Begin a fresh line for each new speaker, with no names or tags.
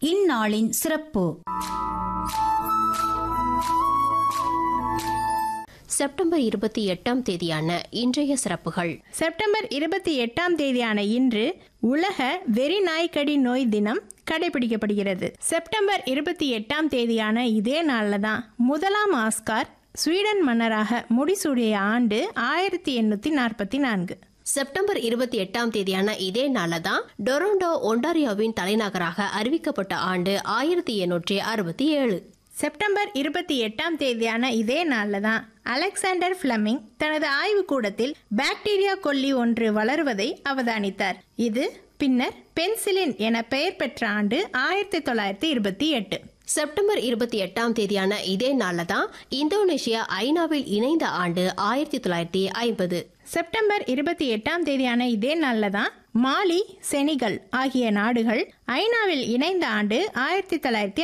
இந்நாளின் சிறப்பு
செப்டம்பர் இருபத்தி எட்டாம் தேதியான இன்றைய சிறப்புகள்
செப்டம்பர் இருபத்தி எட்டாம் தேதியான இன்று உலக வெறிநாய்க்கடி நோய் தினம் கடைபிடிக்கப்படுகிறது செப்டம்பர் இருபத்தி எட்டாம் தேதியான இதே நாளில் தான் முதலாம் ஆஸ்கார் ஸ்வீடன் மன்னராக முடிசூடிய ஆண்டு ஆயிரத்தி எண்ணூற்றி நாற்பத்தி நான்கு
செப்டம்பர் இருபத்தி எட்டாம் தேதியான இதே நாளில் தான் டொரண்டோ ஒன்டாரியோவின் தலைநகராக அறிவிக்கப்பட்ட ஆண்டு ஆயிரத்தி எண்ணூற்றி அறுபத்தி ஏழு
செப்டம்பர் இருபத்தி எட்டாம் தேதியான இதே நாளில் தான் அலெக்சாண்டர் ஃபிளமிங் தனது ஆய்வுக்கூடத்தில் பாக்டீரியா கொல்லி ஒன்று வளருவதை அவதானித்தார் இது பின்னர் பென்சிலின் என பெயர் பெற்ற ஆண்டு ஆயிரத்தி தொள்ளாயிரத்தி இருபத்தி எட்டு
செப்டம்பர் இருபத்தி எட்டாம் தேதியான இதே நாளில் தான் இந்தோனேஷியா ஐநாவில் இணைந்த ஆண்டு ஆயிரத்தி தொள்ளாயிரத்தி ஐம்பது
செப்டம்பர் இருபத்தி எட்டாம் தேதியான இதே நாளில் தான் மாலி செனிகல் ஆகிய நாடுகள் ஐநாவில் இணைந்த ஆண்டு ஆயிரத்தி தொள்ளாயிரத்தி